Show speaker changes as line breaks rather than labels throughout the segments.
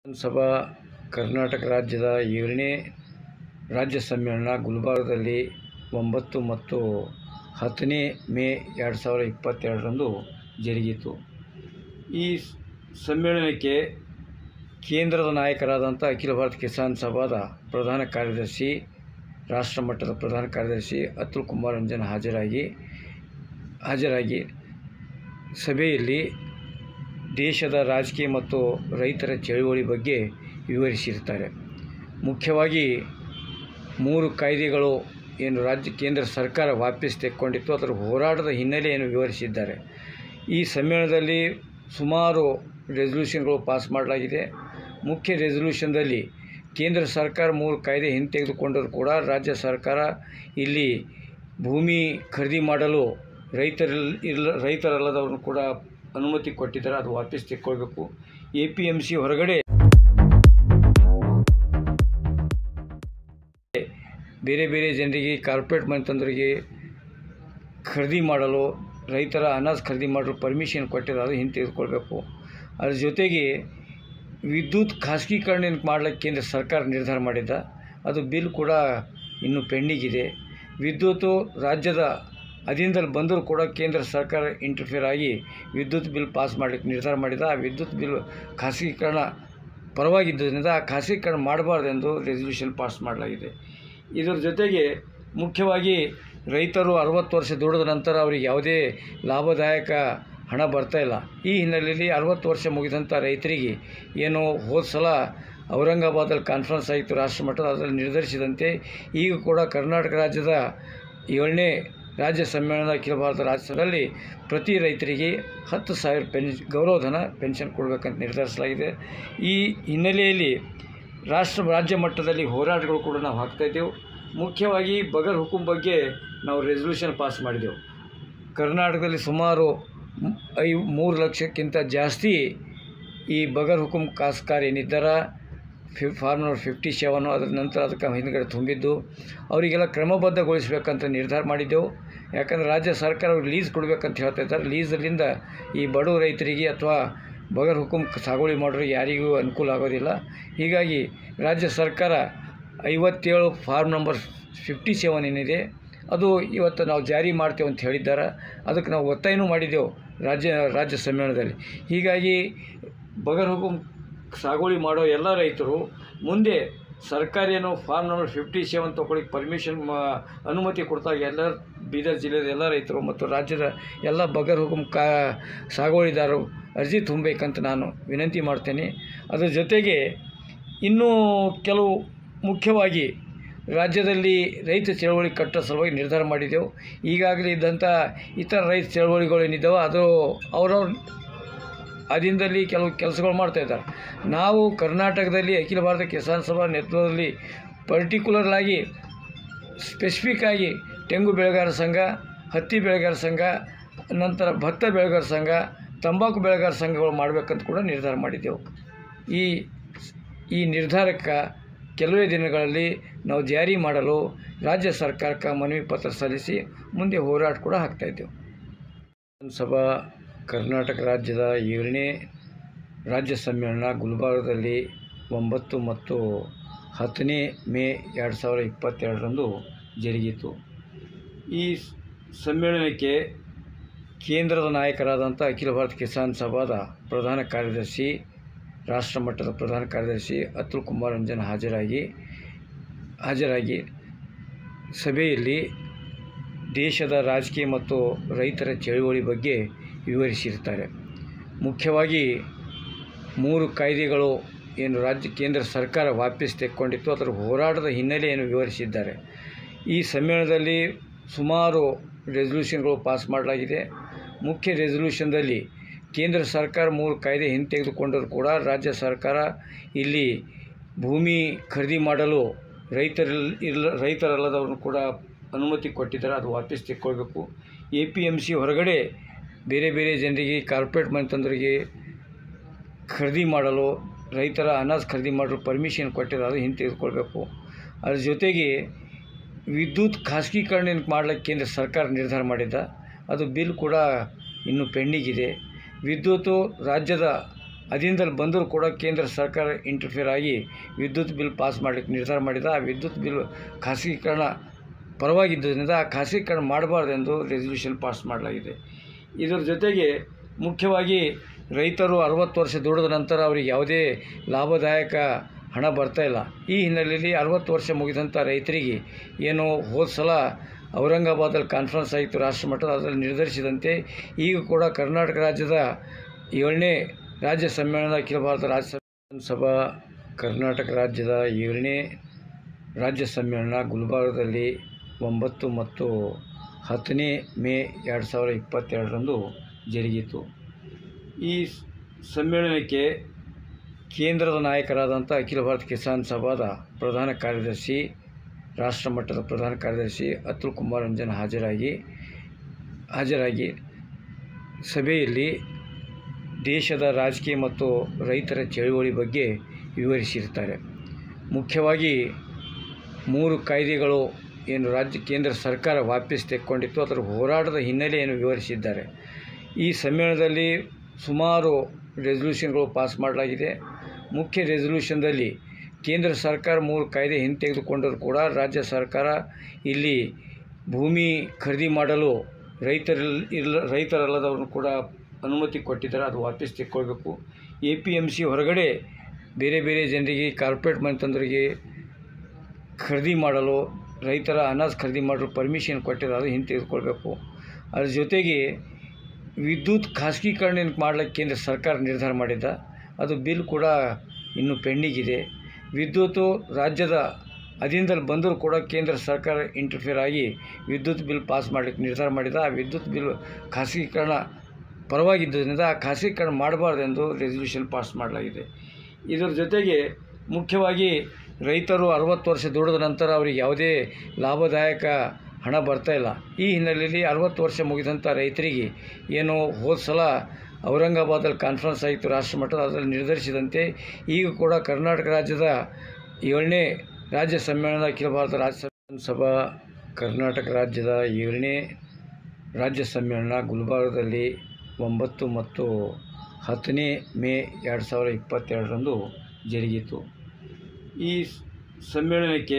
ವಿಧಾನಸಭಾ ಕರ್ನಾಟಕ ರಾಜ್ಯದ ಏಳನೇ ರಾಜ್ಯ ಸಮ್ಮೇಳನ ಗುಲ್ಬರ್ಗದಲ್ಲಿ ಒಂಬತ್ತು ಮತ್ತು ಹತ್ತನೇ ಮೇ ಎರಡು ಸಾವಿರದ ಇಪ್ಪತ್ತೆರಡರಂದು ಜರುಗಿತು ಈ ಸಮ್ಮೇಳನಕ್ಕೆ ಕೇಂದ್ರದ ನಾಯಕರಾದಂಥ ಅಖಿಲ ಭಾರತ ಕಿಸಾನ್ ಸಭಾದ ಪ್ರಧಾನ ಕಾರ್ಯದರ್ಶಿ ರಾಷ್ಟ್ರ ಮಟ್ಟದ ಪ್ರಧಾನ ಕಾರ್ಯದರ್ಶಿ ಅತುಲ್ ಕುಮಾರ್ ರಂಜನ್ ಹಾಜರಾಗಿ ಹಾಜರಾಗಿ ಸಭೆಯಲ್ಲಿ ದೇಶದ ರಾಜಕೀಯ ಮತ್ತು ರೈತರ ಚಳುವಳಿ ಬಗ್ಗೆ ವಿವರಿಸಿರ್ತಾರೆ ಮುಖ್ಯವಾಗಿ ಮೂರು ಕಾಯ್ದೆಗಳು ಏನು ರಾಜ್ಯ ಕೇಂದ್ರ ಸರ್ಕಾರ ವಾಪಸ್ ತೆಕ್ಕೊಂಡಿತ್ತು ಅದರ ಹೋರಾಟದ ಹಿನ್ನೆಲೆಯನ್ನು ವಿವರಿಸಿದ್ದಾರೆ ಈ ಸಮ್ಮೇಳನದಲ್ಲಿ ಸುಮಾರು ರೆಸಲ್ಯೂಷನ್ಗಳು ಪಾಸ್ ಮಾಡಲಾಗಿದೆ ಮುಖ್ಯ ರೆಸಲ್ಯೂಷನ್ದಲ್ಲಿ ಕೇಂದ್ರ ಸರ್ಕಾರ ಮೂರು ಕಾಯ್ದೆ ಹಿಂತೆಗೆದುಕೊಂಡರೂ ಕೂಡ ರಾಜ್ಯ ಸರ್ಕಾರ ಇಲ್ಲಿ ಭೂಮಿ ಖರೀದಿ ಮಾಡಲು ರೈತರಿಲ್ ಇಲ್ಲ ರೈತರಲ್ಲದವ್ರನ್ನು ಕೂಡ ಅನುಮತಿ ಕೊಟ್ಟಿದ್ದಾರೆ ಅದು ವಾಪಸ್ ತೆಕ್ಕೊಳ್ಬೇಕು ಎ ಪಿ ಎಮ್ ಸಿ ಹೊರಗಡೆ ಬೇರೆ ಬೇರೆ ಜನರಿಗೆ ಕಾರ್ಪೊರೇಟ್ ಮನೆತಂದರಿಗೆ ಖರೀದಿ ಮಾಡಲು ರೈತರ ಅನಾಜ್ ಖರೀದಿ ಮಾಡಲು ಪರ್ಮಿಷನ್ ಕೊಟ್ಟಿದ್ದಾರೆ ಅದು ಹಿಂತೆಗೆದುಕೊಳ್ಬೇಕು ಅದ್ರ ಜೊತೆಗೆ ವಿದ್ಯುತ್ ಖಾಸಗೀಕರಣ ಮಾಡ್ಲಿಕ್ಕೆ ಕೇಂದ್ರ ಸರ್ಕಾರ ನಿರ್ಧಾರ ಮಾಡಿದ್ದ ಅದು ಬಿಲ್ ಕೂಡ ಇನ್ನೂ ಪೆಂಡಿಂಗ್ ಇದೆ ವಿದ್ಯುತ್ತು ರಾಜ್ಯದ ಅಧೀನದಲ್ಲಿ ಬಂದರೂ ಕೂಡ ಕೇಂದ್ರ ಸರ್ಕಾರ ಇಂಟರ್ಫಿಯರ್ ಆಗಿ ವಿದ್ಯುತ್ ಬಿಲ್ ಪಾಸ್ ಮಾಡಲಿಕ್ಕೆ ನಿರ್ಧಾರ ಮಾಡಿದ ಆ ವಿದ್ಯುತ್ ಬಿಲ್ ಖಾಸಗೀಕರಣ ಪರವಾಗಿದ್ದರಿಂದ ಆ ಖಾಸಗೀಕರಣ ಮಾಡಬಾರ್ದೆಂದು ರೆಸಲ್ಯೂಷನ್ ಪಾಸ್ ಮಾಡಲಾಗಿದೆ ಇದರ ಜೊತೆಗೆ ಮುಖ್ಯವಾಗಿ ರೈತರು ಅರವತ್ತು ವರ್ಷ ದುಡಿದ ನಂತರ ಅವರಿಗೆ ಯಾವುದೇ ಲಾಭದಾಯಕ ಹಣ ಬರ್ತಾ ಇಲ್ಲ ಈ ಹಿನ್ನೆಲೆಯಲ್ಲಿ ಅರವತ್ತು ವರ್ಷ ಮುಗಿದಂಥ ರೈತರಿಗೆ ಏನು ಹೋದ ಸಲ ಔರಂಗಾಬಾದಲ್ಲಿ ಕಾನ್ಫರೆನ್ಸ್ ಆಯಿತು ರಾಷ್ಟ್ರ ಮಟ್ಟದ ಅದರಲ್ಲಿ ನಿರ್ಧರಿಸಿದಂತೆ ಈಗ ಕೂಡ ಕರ್ನಾಟಕ ರಾಜ್ಯದ ಏಳನೇ ರಾಜ್ಯ ಸಮ್ಮೇಳನದ ಅಖಿಲ ಭಾರತ ರಾಜ್ಯದಲ್ಲಿ ಪ್ರತಿ ರೈತರಿಗೆ ಹತ್ತು ಸಾವಿರ ಪೆನ್ ಗೌರವಧನ ಪೆನ್ಷನ್ ಕೊಡಬೇಕಂತ ನಿರ್ಧರಿಸಲಾಗಿದೆ ಈ ಹಿನ್ನೆಲೆಯಲ್ಲಿ ರಾಷ್ಟ್ರ ರಾಜ್ಯ ಮಟ್ಟದಲ್ಲಿ ಹೋರಾಟಗಳು ಕೂಡ ನಾವು ಹಾಕ್ತಾಯಿದ್ದೆವು ಮುಖ್ಯವಾಗಿ ಬಗರ್ ಹುಕುಂ ಬಗ್ಗೆ ನಾವು ರೆಸಲ್ಯೂಷನ್ ಪಾಸ್ ಮಾಡಿದೆವು ಕರ್ನಾಟಕದಲ್ಲಿ ಸುಮಾರು ಮ್- ಐ ಮೂರು ಲಕ್ಷಕ್ಕಿಂತ ಜಾಸ್ತಿ ಈ ಬಗರ್ ಹುಕುಂ ಕಾಸ್ಕಾರ್ ಏನಿದ್ದಾರ ಫಿ ಫಾರ್ಮ್ ನಂಬರ್ ಫಿಫ್ಟಿ ಸೆವೆನು ಅದರ ನಂತರ ಅದಕ್ಕೆ ಹಿಂದ್ಗಡೆ ತುಂಬಿದ್ದು ಅವರಿಗೆಲ್ಲ ಕ್ರಮಬದ್ಧಗೊಳಿಸಬೇಕಂತ ನಿರ್ಧಾರ ಮಾಡಿದ್ದೆವು ಯಾಕಂದರೆ ರಾಜ್ಯ ಸರ್ಕಾರ ಅವ್ರಿಗೆ ಲೀಸ್ ಕೊಡಬೇಕಂತ ಹೇಳ್ತಾ ಇದ್ದಾರೆ ಲೀಸಲ್ಲಿಂದ ಈ ಬಡ ರೈತರಿಗೆ ಅಥವಾ ಬಗರ್ ಹುಕುಂ ಸಾಗುವಳಿ ಮಾಡೋರಿಗೆ ಯಾರಿಗೂ ಅನುಕೂಲ ಆಗೋದಿಲ್ಲ ಹೀಗಾಗಿ ರಾಜ್ಯ ಸರ್ಕಾರ ಐವತ್ತೇಳು ಫಾರ್ಮ್ ನಂಬರ್ ಫಿಫ್ಟಿ ಸೆವೆನ್ ಏನಿದೆ ಅದು ಇವತ್ತು ನಾವು ಜಾರಿ ಮಾಡ್ತೇವೆ ಅಂತ ಹೇಳಿದ್ದಾರೆ ಅದಕ್ಕೆ ನಾವು ಒತ್ತಾಯನೂ ಮಾಡಿದ್ದೆವು ರಾಜ್ಯ ರಾಜ್ಯ ಸಮ್ಮೇಳನದಲ್ಲಿ ಹೀಗಾಗಿ ಬಗರ್ ಹುಕುಂ ಸಾಗುವಳಿ ಮಾಡೋ ಎಲ್ಲ ರೈತರು ಮುಂದೆ ಸರ್ಕಾರ ಏನು ಫಾರ್ಮ್ ನಂಬರ್ ಫಿಫ್ಟಿ ಸೆವೆನ್ ತೊಗೊಳಿಕ್ಕೆ ಪರ್ಮಿಷನ್ ಅನುಮತಿ ಕೊಡ್ತಾಗ ಎಲ್ಲ ಬೀದರ್ ಜಿಲ್ಲೆಯ ಎಲ್ಲ ರೈತರು ಮತ್ತು ರಾಜ್ಯದ ಎಲ್ಲ ಬಗರ್ ಹುಕುಂ ಕಾ ಸಾಗುವಳಿದಾರರು ಅರ್ಜಿ ತುಂಬಬೇಕಂತ ನಾನು ವಿನಂತಿ ಮಾಡ್ತೇನೆ ಅದರ ಜೊತೆಗೆ ಇನ್ನೂ ಕೆಲವು ಮುಖ್ಯವಾಗಿ ರಾಜ್ಯದಲ್ಲಿ ರೈತ ಚಳವಳಿ ಕಟ್ಟೋ ಸಲುವಾಗಿ ನಿರ್ಧಾರ ಮಾಡಿದೆವು ಈಗಾಗಲೇ ಇದ್ದಂಥ ಇತರ ರೈತ ಚಳವಳಿಗಳು ಏನಿದ್ದಾವೆ ಅದು ಅವರವ್ರ ಅಧೀನದಲ್ಲಿ ಕೆಲವು ಕೆಲಸಗಳು ಮಾಡ್ತಾ ಇದ್ದಾರೆ ನಾವು ಕರ್ನಾಟಕದಲ್ಲಿ ಅಖಿಲ ಭಾರತ ಕಿಸಾನ್ ಸಭಾ ನೇತೃತ್ವದಲ್ಲಿ ಪರ್ಟಿಕ್ಯುಲರ್ ಆಗಿ ಸ್ಪೆಸಿಫಿಕ್ ಆಗಿ ತೆಂಗು ಬೆಳೆಗಾರರ ಸಂಘ ಹತ್ತಿ ಬೆಳೆಗಾರರ ಸಂಘ ನಂತರ ಭತ್ತ ಬೆಳೆಗಾರರ ಸಂಘ ತಂಬಾಕು ಬೆಳೆಗಾರರ ಸಂಘಗಳು ಮಾಡಬೇಕಂತ ಕೂಡ ನಿರ್ಧಾರ ಮಾಡಿದ್ದೆವು ಈ ಈ ನಿರ್ಧಾರಕ್ಕೆ ಕೆಲವೇ ದಿನಗಳಲ್ಲಿ ನಾವು ಜಾರಿ ಮಾಡಲು ರಾಜ್ಯ ಸರ್ಕಾರಕ್ಕೆ ಮನವಿ ಪತ್ರ ಸಲ್ಲಿಸಿ ಮುಂದೆ ಹೋರಾಟ ಕೂಡ ಹಾಕ್ತಾಯಿದ್ದೆವು ವಿಧಾನಸಭಾ ಕರ್ನಾಟಕ ರಾಜ್ಯದ ಏಳನೇ ರಾಜ್ಯ ಸಮ್ಮೇಳನ ಗುಲ್ಬರ್ಗದಲ್ಲಿ ಒಂಬತ್ತು ಮತ್ತು ಹತ್ತನೇ ಮೇ ಎರಡು ಸಾವಿರದ ಇಪ್ಪತ್ತೆರಡರಂದು ಜರುಗಿತು ಈ ಸಮ್ಮೇಳನಕ್ಕೆ ಕೇಂದ್ರದ ನಾಯಕರಾದಂಥ ಅಖಿಲ ಭಾರತ ಕಿಸಾನ್ ಸಭಾದ ಪ್ರಧಾನ ಕಾರ್ಯದರ್ಶಿ ರಾಷ್ಟ್ರ ಮಟ್ಟದ ಪ್ರಧಾನ ಕಾರ್ಯದರ್ಶಿ ಅತುಲ್ ಕುಮಾರ್ ರಂಜನ್ ಹಾಜರಾಗಿ ಹಾಜರಾಗಿ ಸಭೆಯಲ್ಲಿ ದೇಶದ ರಾಜಕೀಯ ಮತ್ತು ರೈತರ ಚಳುವಳಿ ಬಗ್ಗೆ ವಿವರಿಸಿರ್ತಾರೆ ಮುಖ್ಯವಾಗಿ ಮೂರು ಕಾಯ್ದೆಗಳು ಏನು ರಾಜ್ಯ ಕೇಂದ್ರ ಸರ್ಕಾರ ವಾಪಸ್ ತೆಕ್ಕೊಂಡಿತ್ತು ಅದರ ಹೋರಾಟದ ಹಿನ್ನೆಲೆಯನ್ನು ವಿವರಿಸಿದ್ದಾರೆ ಈ ಸಮ್ಮೇಳನದಲ್ಲಿ ಸುಮಾರು ರೆಸಲ್ಯೂಷನ್ಗಳು ಪಾಸ್ ಮಾಡಲಾಗಿದೆ ಮುಖ್ಯ ರೆಸಲ್ಯೂಷನ್ದಲ್ಲಿ ಕೇಂದ್ರ ಸರ್ಕಾರ ಮೂರು ಕಾಯ್ದೆ ಹಿಂತೆಗೆದುಕೊಂಡರೂ ಕೂಡ ರಾಜ್ಯ ಸರ್ಕಾರ ಇಲ್ಲಿ ಭೂಮಿ ಖರೀದಿ ಮಾಡಲು ರೈತರಿಲ್ ಇಲ್ಲ ರೈತರಲ್ಲದವ್ರನ್ನು ಕೂಡ ಅನುಮತಿ ಕೊಟ್ಟಿದ್ದಾರೆ ಅದು ವಾಪಸ್ ತೆಕ್ಕೊಳ್ಬೇಕು ಎ ಪಿ ಎಮ್ ಸಿ ಹೊರಗಡೆ ಬೇರೆ ಬೇರೆ ಜನರಿಗೆ ಕಾರ್ಪೊರೇಟ್ ಮನೆತಂದರಿಗೆ ಖರೀದಿ ಮಾಡಲು ರೈತರ ಅನಾಜ್ ಖರೀದಿ ಮಾಡಲು ಪರ್ಮಿಷನ್ ಕೊಟ್ಟಿದ್ದಾರೆ ಅದು ಹಿಂತೆಗೆದುಕೊಳ್ಬೇಕು ಅದ್ರ ಜೊತೆಗೆ ವಿದ್ಯುತ್ ಖಾಸಗೀಕರಣ ಮಾಡ್ಲಿಕ್ಕೆ ಕೇಂದ್ರ ಸರ್ಕಾರ ನಿರ್ಧಾರ ಮಾಡಿದ್ದ ಅದು ಬಿಲ್ ಕೂಡ ಇನ್ನೂ ಪೆಂಡಿಂಗ್ ಇದೆ ವಿದ್ಯುತ್ತು ರಾಜ್ಯದ ಅಧೀನದಲ್ಲಿ ಬಂದರೂ ಕೂಡ ಕೇಂದ್ರ ಸರ್ಕಾರ ಇಂಟರ್ಫಿಯರ್ ಆಗಿ ವಿದ್ಯುತ್ ಬಿಲ್ ಪಾಸ್ ಮಾಡಲಿಕ್ಕೆ ನಿರ್ಧಾರ ಮಾಡಿದ ಆ ವಿದ್ಯುತ್ ಬಿಲ್ ಖಾಸಗೀಕರಣ ಪರವಾಗಿದ್ದರಿಂದ ಆ ಖಾಸಗೀಕರಣ ಮಾಡಬಾರ್ದೆಂದು ರೆಸಲ್ಯೂಷನ್ ಪಾಸ್ ಮಾಡಲಾಗಿದೆ ಇದರ ಜೊತೆಗೆ ಮುಖ್ಯವಾಗಿ ರೈತರು ಅರವತ್ತು ವರ್ಷ ದುಡಿದ ನಂತರ ಅವರಿಗೆ ಯಾವುದೇ ಲಾಭದಾಯಕ ಹಣ ಬರ್ತಾ ಇಲ್ಲ ಈ ಹಿನ್ನೆಲೆಯಲ್ಲಿ ಅರವತ್ತು ವರ್ಷ ಮುಗಿದಂಥ ರೈತರಿಗೆ ಏನು ಹೋದ ಸಲ ಔರಂಗಾಬಾದಲ್ಲಿ ಕಾನ್ಫರೆನ್ಸ್ ಆಯಿತು ರಾಷ್ಟ್ರ ಮಟ್ಟದ ಅದರಲ್ಲಿ ನಿರ್ಧರಿಸಿದಂತೆ ಈಗ ಕೂಡ ಕರ್ನಾಟಕ ರಾಜ್ಯದ ಏಳನೇ ರಾಜ್ಯ ಸಮ್ಮೇಳನ ಅಖಿಲ ಭಾರತ ರಾಜ್ಯ ಸಭಾ ಕರ್ನಾಟಕ ರಾಜ್ಯದ ಏಳನೇ ರಾಜ್ಯ ಸಮ್ಮೇಳನ ಗುಲ್ಬರ್ಗದಲ್ಲಿ ಒಂಬತ್ತು ಮತ್ತು ಹತ್ತನೇ ಮೇ ಎರಡು ಸಾವಿರದ ಇಪ್ಪತ್ತೆರಡರಂದು ಜರುಗಿತು ಈ ಸಮ್ಮೇಳನಕ್ಕೆ ಕೇಂದ್ರದ ನಾಯಕರಾದಂಥ ಅಖಿಲ ಭಾರತ ಕಿಸಾನ್ ಸಭಾದ ಪ್ರಧಾನ ಕಾರ್ಯದರ್ಶಿ ರಾಷ್ಟ್ರ ಮಟ್ಟದ ಪ್ರಧಾನ ಕಾರ್ಯದರ್ಶಿ ಅತುಲ್ ಕುಮಾರ್ ರಂಜನ್ ಹಾಜರಾಗಿ ಹಾಜರಾಗಿ ಸಭೆಯಲ್ಲಿ ದೇಶದ ರಾಜಕೀಯ ಮತ್ತು ರೈತರ ಚಳುವಳಿ ಬಗ್ಗೆ ವಿವರಿಸಿರ್ತಾರೆ ಮುಖ್ಯವಾಗಿ ಮೂರು ಕಾಯ್ದೆಗಳು ಏನು ರಾಜ್ಯ ಕೇಂದ್ರ ಸರ್ಕಾರ ವಾಪಸ್ ತೆಕ್ಕೊಂಡಿತ್ತು ಅದರ ಹೋರಾಟದ ಹಿನ್ನೆಲೆಯನ್ನು ವಿವರಿಸಿದ್ದಾರೆ ಈ ಸಮ್ಮೇಳನದಲ್ಲಿ ಸುಮಾರು ರೆಸಲ್ಯೂಷನ್ಗಳು ಪಾಸ್ ಮಾಡಲಾಗಿದೆ ಮುಖ್ಯ ರೆಸಲ್ಯೂಷನ್ದಲ್ಲಿ ಕೇಂದ್ರ ಸರ್ಕಾರ ಮೂರು ಕಾಯ್ದೆ ಹಿಂತೆಗೆದುಕೊಂಡರೂ ಕೂಡ ರಾಜ್ಯ ಸರ್ಕಾರ ಇಲ್ಲಿ ಭೂಮಿ ಖರೀದಿ ಮಾಡಲು ರೈತರಿಲ್ ಇಲ್ಲ ರೈತರಲ್ಲದವ್ರನ್ನು ಕೂಡ ಅನುಮತಿ ಕೊಟ್ಟಿದ್ದಾರೆ ಅದು ವಾಪಸ್ ತೆಕ್ಕೊಳ್ಬೇಕು ಎ ಪಿ ಎಮ್ ಸಿ ಹೊರಗಡೆ ಬೇರೆ ಬೇರೆ ಜನರಿಗೆ ಕಾರ್ಪೊರೇಟ್ ಮನೆತಂದರಿಗೆ ಖರೀದಿ ಮಾಡಲು ರೈತರ ಅನಾಜ್ ಖರೀದಿ ಮಾಡಲು ಪರ್ಮಿಷನ್ ಕೊಟ್ಟಿದ್ದಾರೆ ಅದು ಹಿಂತೆಗೆದುಕೊಳ್ಬೇಕು ಅದ್ರ ಜೊತೆಗೆ ವಿದ್ಯುತ್ ಖಾಸಗೀಕರಣ ಮಾಡಲಿಕ್ಕೆ ಕೇಂದ್ರ ಸರ್ಕಾರ ನಿರ್ಧಾರ ಮಾಡಿದ್ದ ಅದು ಬಿಲ್ ಕೂಡ ಇನ್ನೂ ಪೆಂಡಿಂಗ್ ಇದೆ ವಿದ್ಯುತ್ತು ರಾಜ್ಯದ ಅಧೀನದಲ್ಲಿ ಬಂದರೂ ಕೂಡ ಕೇಂದ್ರ ಸರ್ಕಾರ ಇಂಟರ್ಫಿಯರ್ ಆಗಿ ವಿದ್ಯುತ್ ಬಿಲ್ ಪಾಸ್ ಮಾಡಲಿಕ್ಕೆ ನಿರ್ಧಾರ ಮಾಡಿದ ಆ ವಿದ್ಯುತ್ ಬಿಲ್ ಖಾಸಗೀಕರಣ ಪರವಾಗಿದ್ದರಿಂದ ಆ ಖಾಸಗೀಕರಣ ಮಾಡಬಾರ್ದೆಂದು ರೆಸಲ್ಯೂಷನ್ ಪಾಸ್ ಮಾಡಲಾಗಿದೆ ಇದರ ಜೊತೆಗೆ ಮುಖ್ಯವಾಗಿ ರೈತರು ಅರವತ್ತು ವರ್ಷ ದುಡಿದ ನಂತರ ಅವರಿಗೆ ಯಾವುದೇ ಲಾಭದಾಯಕ ಹಣ ಬರ್ತಾ ಇಲ್ಲ ಈ ಹಿನ್ನೆಲೆಯಲ್ಲಿ ಅರವತ್ತು ವರ್ಷ ಮುಗಿದಂಥ ರೈತರಿಗೆ ಏನು ಹೋದ ಸಲ ಔರಂಗಾಬಾದಲ್ಲಿ ಕಾನ್ಫರೆನ್ಸ್ ಆಯಿತು ರಾಷ್ಟ್ರ ಮಟ್ಟದ ಅದರಲ್ಲಿ ನಿರ್ಧರಿಸಿದಂತೆ ಈಗ ಕೂಡ ಕರ್ನಾಟಕ ರಾಜ್ಯದ ಏಳನೇ ರಾಜ್ಯ ಸಮ್ಮೇಳನ ಅಖಿಲ ಭಾರತ ರಾಜ್ಯ ಸಭಾ ಕರ್ನಾಟಕ ರಾಜ್ಯದ ಏಳನೇ ರಾಜ್ಯ ಸಮ್ಮೇಳನ ಗುಲ್ಬರ್ಗದಲ್ಲಿ ಒಂಬತ್ತು ಮತ್ತು ಹತ್ತನೇ ಮೇ ಎರಡು ಸಾವಿರದ ಇಪ್ಪತ್ತೆರಡರಂದು ಜರುಗಿತು ಈ ಸಮ್ಮೇಳನಕ್ಕೆ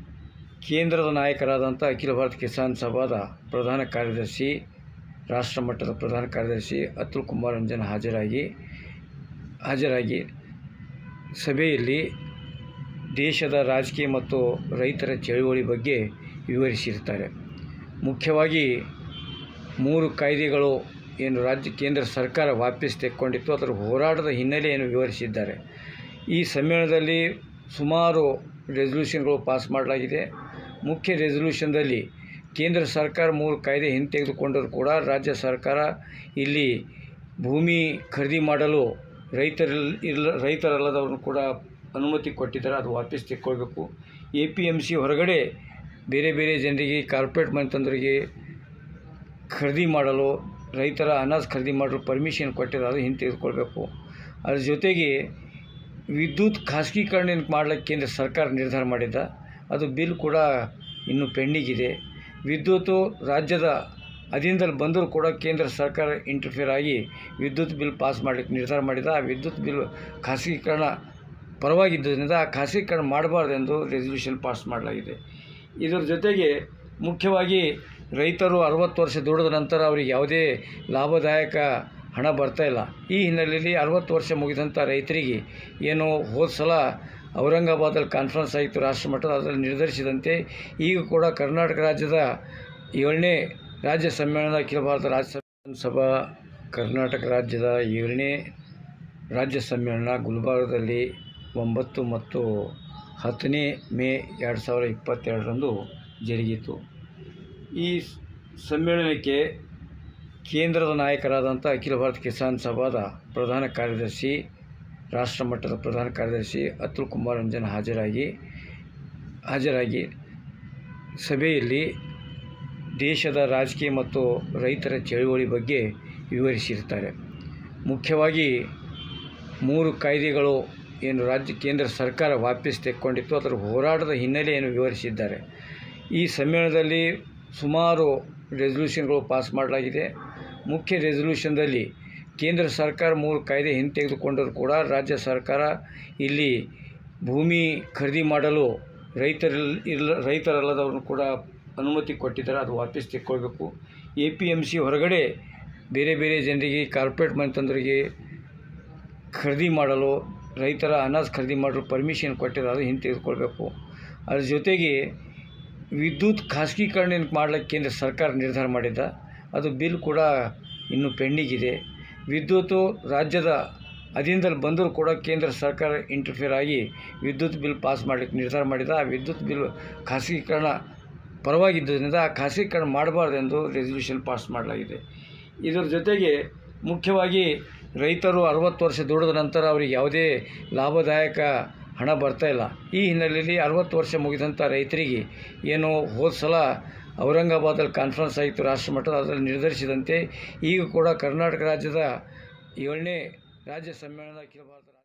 ಕೇಂದ್ರದ ನಾಯಕರಾದಂಥ ಅಖಿಲ ಭಾರತ ಕಿಸಾನ್ ಸಭಾದ ಪ್ರಧಾನ ಕಾರ್ಯದರ್ಶಿ ರಾಷ್ಟ್ರ ಮಟ್ಟದ ಪ್ರಧಾನ ಕಾರ್ಯದರ್ಶಿ ಅತುಲ್ ಕುಮಾರ್ ರಂಜನ್ ಹಾಜರಾಗಿ ಹಾಜರಾಗಿ ಸಭೆಯಲ್ಲಿ ದೇಶದ ರಾಜಕೀಯ ಮತ್ತು ರೈತರ ಚಳುವಳಿ ಬಗ್ಗೆ ವಿವರಿಸಿರ್ತಾರೆ ಮುಖ್ಯವಾಗಿ ಮೂರು ಕಾಯ್ದೆಗಳು ಏನು ರಾಜ್ಯ ಕೇಂದ್ರ ಸರ್ಕಾರ ವಾಪಸ್ ತೆಕ್ಕೊಂಡಿತ್ತು ಅದರ ಹೋರಾಟದ ಹಿನ್ನೆಲೆಯನ್ನು ವಿವರಿಸಿದ್ದಾರೆ ಈ ಸಮ್ಮೇಳನದಲ್ಲಿ ಸುಮಾರು ರೆಸಲ್ಯೂಷನ್ಗಳು ಪಾಸ್ ಮಾಡಲಾಗಿದೆ ಮುಖ್ಯ ರೆಸಲ್ಯೂಷನ್ದಲ್ಲಿ ಕೇಂದ್ರ ಸರ್ಕಾರ ಮೂರು ಕಾಯ್ದೆ ಹಿಂತೆಗೆದುಕೊಂಡರೂ ಕೂಡ ರಾಜ್ಯ ಸರ್ಕಾರ ಇಲ್ಲಿ ಭೂಮಿ ಖರೀದಿ ಮಾಡಲು ರೈತರಿಲ್ ಇಲ್ಲ ರೈತರಲ್ಲದವ್ರನ್ನು ಕೂಡ ಅನುಮತಿ ಕೊಟ್ಟಿದ್ದಾರೆ ಅದು ವಾಪಸ್ ತೆಕ್ಕೊಳ್ಬೇಕು ಎ ಪಿ ಎಮ್ ಸಿ ಹೊರಗಡೆ ಬೇರೆ ಬೇರೆ ಜನರಿಗೆ ಕಾರ್ಪೊರೇಟ್ ಮನೆತಂದರಿಗೆ ಖರೀದಿ ಮಾಡಲು ರೈತರ ಅನಾಜ್ ಖರೀದಿ ಮಾಡಲು ಪರ್ಮಿಷನ್ ಕೊಟ್ಟಿದ್ದಾರೆ ಅದು ಹಿಂತೆಗೆದುಕೊಳ್ಬೇಕು ಅದ್ರ ಜೊತೆಗೆ ವಿದ್ಯುತ್ ಖಾಸಗೀಕರಣ ಮಾಡಲಿಕ್ಕೆ ಕೇಂದ್ರ ಸರ್ಕಾರ ನಿರ್ಧಾರ ಮಾಡಿದ್ದ ಅದು ಬಿಲ್ ಕೂಡ ಇನ್ನೂ ಪೆಂಡಿಂಗ್ ಇದೆ ವಿದ್ಯುತ್ತು ರಾಜ್ಯದ ಅಧೀನದಲ್ಲಿ ಬಂದರೂ ಕೂಡ ಕೇಂದ್ರ ಸರ್ಕಾರ ಇಂಟರ್ಫಿಯರ್ ಆಗಿ ವಿದ್ಯುತ್ ಬಿಲ್ ಪಾಸ್ ಮಾಡಲಿಕ್ಕೆ ನಿರ್ಧಾರ ಮಾಡಿದ ಆ ವಿದ್ಯುತ್ ಬಿಲ್ ಖಾಸಗೀಕರಣ ಪರವಾಗಿದ್ದರಿಂದ ಆ ಖಾಸಗೀಕರಣ ಮಾಡಬಾರ್ದೆಂದು ರೆಸಲ್ಯೂಷನ್ ಪಾಸ್ ಮಾಡಲಾಗಿದೆ ಇದರ ಜೊತೆಗೆ ಮುಖ್ಯವಾಗಿ ರೈತರು ಅರವತ್ತು ವರ್ಷ ದುಡಿದ ನಂತರ ಅವರಿಗೆ ಯಾವುದೇ ಲಾಭದಾಯಕ ಹಣ ಬರ್ತಾ ಇಲ್ಲ ಈ ಹಿನ್ನೆಲೆಯಲ್ಲಿ ಅರವತ್ತು ವರ್ಷ ಮುಗಿದಂಥ ರೈತರಿಗೆ ಏನು ಹೋದ ಸಲ ಔರಂಗಾಬಾದಲ್ಲಿ ಕಾನ್ಫರೆನ್ಸ್ ಆಯಿತು ರಾಷ್ಟ್ರ ಮಟ್ಟದ ಅದರಲ್ಲಿ ನಿರ್ಧರಿಸಿದಂತೆ ಈಗ ಕೂಡ ಕರ್ನಾಟಕ ರಾಜ್ಯದ ಏಳನೇ ರಾಜ್ಯ ಸಮ್ಮೇಳನ ಅಖಿಲ ಭಾರತ ರಾಜ್ಯ ಸಭಾ ಕರ್ನಾಟಕ ರಾಜ್ಯದ ಏಳನೇ ರಾಜ್ಯ ಸಮ್ಮೇಳನ ಗುಲ್ಬರ್ಗದಲ್ಲಿ ಒಂಬತ್ತು ಮತ್ತು ಹತ್ತನೇ ಮೇ ಎರಡು ಸಾವಿರದ ಇಪ್ಪತ್ತೆರಡರಂದು ಜರುಗಿತು ಈ ಸಮ್ಮೇಳನಕ್ಕೆ ಕೇಂದ್ರದ ನಾಯಕರಾದಂಥ ಅಖಿಲ ಭಾರತ ಕಿಸಾನ್ ಸಭಾದ ಪ್ರಧಾನ ಕಾರ್ಯದರ್ಶಿ ರಾಷ್ಟ್ರ ಮಟ್ಟದ ಪ್ರಧಾನ ಕಾರ್ಯದರ್ಶಿ ಅತುಲ್ ಕುಮಾರ್ ರಂಜನ್ ಹಾಜರಾಗಿ ಹಾಜರಾಗಿ ಸಭೆಯಲ್ಲಿ ದೇಶದ ರಾಜಕೀಯ ಮತ್ತು ರೈತರ ಚಳುವಳಿ ಬಗ್ಗೆ ವಿವರಿಸಿರ್ತಾರೆ ಮುಖ್ಯವಾಗಿ ಮೂರು ಕಾಯ್ದೆಗಳು ಏನು ರಾಜ್ಯ ಕೇಂದ್ರ ಸರ್ಕಾರ ವಾಪಸ್ ತೆಕ್ಕೊಂಡಿತ್ತು ಅದರ ಹೋರಾಟದ ಹಿನ್ನೆಲೆಯನ್ನು ವಿವರಿಸಿದ್ದಾರೆ ಈ ಸಮ್ಮೇಳನದಲ್ಲಿ ಸುಮಾರು ರೆಸಲ್ಯೂಷನ್ಗಳು ಪಾಸ್ ಮಾಡಲಾಗಿದೆ ಮುಖ್ಯ ರೆಸಲ್ಯೂಷನ್ದಲ್ಲಿ ಕೇಂದ್ರ ಸರ್ಕಾರ ಮೂರು ಕಾಯ್ದೆ ಹಿಂತೆಗೆದುಕೊಂಡರೂ ಕೂಡ ರಾಜ್ಯ ಸರ್ಕಾರ ಇಲ್ಲಿ ಭೂಮಿ ಖರೀದಿ ಮಾಡಲು ರೈತರಿಲ್ ಇಲ್ಲ ರೈತರಲ್ಲದವ್ರನ್ನು ಕೂಡ ಅನುಮತಿ ಕೊಟ್ಟಿದ್ದಾರೆ ಅದು ವಾಪಸ್ ತೆಕ್ಕೊಳ್ಬೇಕು ಎ ಪಿ ಎಮ್ ಸಿ ಹೊರಗಡೆ ಬೇರೆ ಬೇರೆ ಜನರಿಗೆ ಕಾರ್ಪೊರೇಟ್ ಮನೆ ತಂದವರಿಗೆ ಖರೀದಿ ಮಾಡಲು ರೈತರ ಅನಾಜ್ ಖರೀದಿ ಮಾಡಲು ಪರ್ಮಿಷನ್ ಕೊಟ್ಟಿದ್ದಾರೆ ಅದು ಹಿಂತೆಗೆದುಕೊಳ್ಬೇಕು ಅದ್ರ ಜೊತೆಗೆ ವಿದ್ಯುತ್ ಖಾಸಗೀಕರಣ ಮಾಡಲಿಕ್ಕೆ ಕೇಂದ್ರ ಸರ್ಕಾರ ನಿರ್ಧಾರ ಮಾಡಿದ್ದ ಅದು ಬಿಲ್ ಕೂಡ ಇನ್ನೂ ಪೆಂಡಿಂಗ್ ಇದೆ ವಿದ್ಯುತ್ತು ರಾಜ್ಯದ ಅಧೀನದಲ್ಲಿ ಬಂದರೂ ಕೂಡ ಕೇಂದ್ರ ಸರ್ಕಾರ ಇಂಟರ್ಫಿಯರ್ ಆಗಿ ವಿದ್ಯುತ್ ಬಿಲ್ ಪಾಸ್ ಮಾಡಲಿಕ್ಕೆ ನಿರ್ಧಾರ ಮಾಡಿದ ಆ ವಿದ್ಯುತ್ ಬಿಲ್ ಖಾಸಗೀಕರಣ ಪರವಾಗಿದ್ದರಿಂದ ಆ ಖಾಸಗೀಕರಣ ಮಾಡಬಾರ್ದೆಂದು ರೆಸಲ್ಯೂಷನ್ ಪಾಸ್ ಮಾಡಲಾಗಿದೆ ಇದರ ಜೊತೆಗೆ ಮುಖ್ಯವಾಗಿ ರೈತರು ಅರವತ್ತು ವರ್ಷ ದುಡಿದ ನಂತರ ಅವರಿಗೆ ಯಾವುದೇ ಲಾಭದಾಯಕ ಹಣ ಬರ್ತಾ ಇಲ್ಲ ಈ ಹಿನ್ನೆಲೆಯಲ್ಲಿ ಅರವತ್ತು ವರ್ಷ ಮುಗಿದಂಥ ರೈತರಿಗೆ ಏನು ಹೋದ ಸಲ ಔರಂಗಾಬಾದಲ್ಲಿ ಕಾನ್ಫರೆನ್ಸ್ ಆಯಿತು ರಾಷ್ಟ್ರ ಮಟ್ಟದ ಅದರಲ್ಲಿ ನಿರ್ಧರಿಸಿದಂತೆ ಈಗ ಕೂಡ ಕರ್ನಾಟಕ ರಾಜ್ಯದ ಏಳನೇ ರಾಜ್ಯ ಸಮ್ಮೇಳನದ ಅಖಿಲ ಭಾರತ